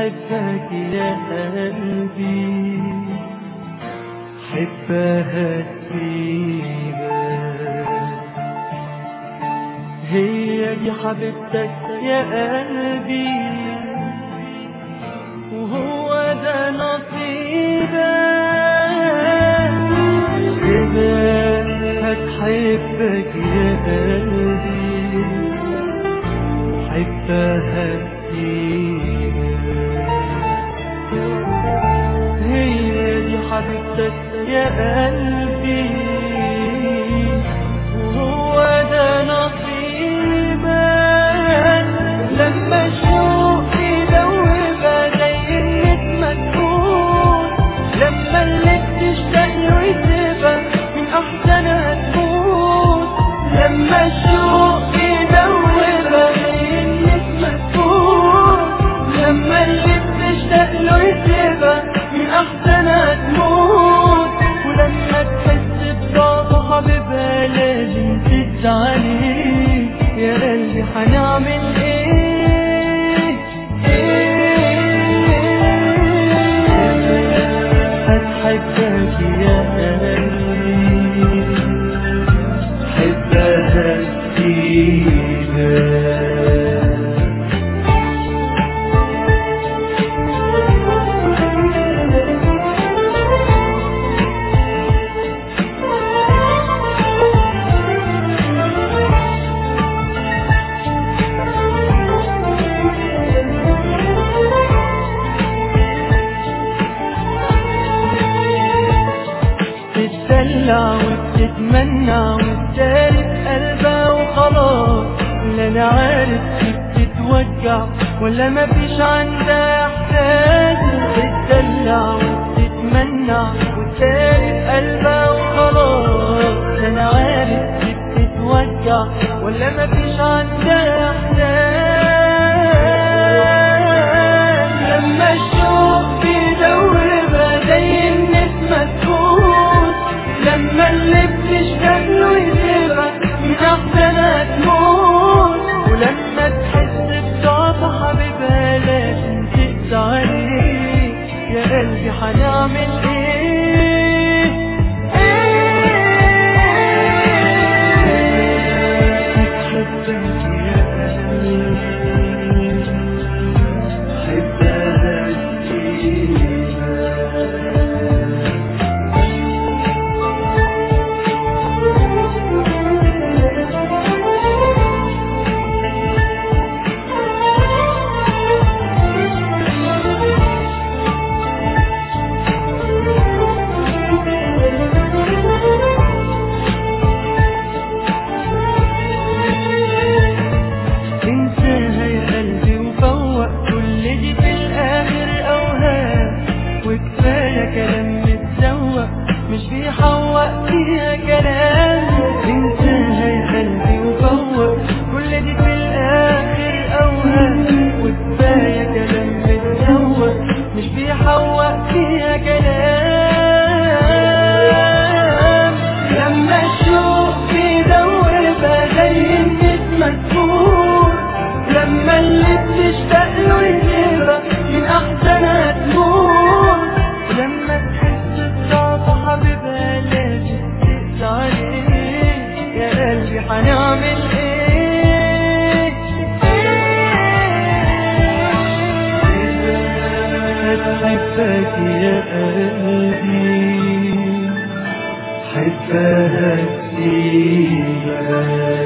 هتحبك يا قلبي حبها تسيبك هي دي حبيبتك يا قلبي وهو ده نصيبك كده هتحبك يا قلبي حبها تسيبك هي دي حبيبتك يا قلبي وهو ده نصيبك لما الشوق يدوبها زي النجمة تكون لما اللي بتشتاق له يسيبها من أحسنها تموت لما الشوق يدوبها زي النجمة تكون لما اللي بتشتاق له يسيبها من أحسنها تموت ولما تحس بضعف حبيبها لازم تزعلي يا قلبي هنعمل ايه هتحبك يا قلبي حبها تسيبك تتدلع وبتتمنع وتشارك قلبها وخلاص لا انا عارف دي بتتوجع ولا مفيش عندها احساس تتدلع وبتتمنع وتشارك قلبها وخلاص لا انا عارف دي بتتوجع ولا مفيش عندها احساس لما الشوق بيدوبها زي النسمة تفوت لما اللي بتشتاق له يسيبها من أحسنها تموت ولما تحس بضعف حبيبها لازم تقسى عليه يا قلبي هنعمل ايه هتحبك يا قلبي حبها تسيبك انساها يا قلبي وفوق كل دي في الاخر اوهام وكفايه كلام متسوق مش بيحوق فيها كلام انساها يا قلبي وفوق كل دي في الاخر اوهام وكفايه كلام متسوق مش بيحوق فيها كلام لما الشوق بيدوبها زي النسمة تفوت لما اللي بتشتاق له يسيبها من أحسنها تموت ولما تحس بضعف حبيبها لازم تقسى عليه يا قلبي هنعمل ايه هتحبك يا قلبي حبها تسيبك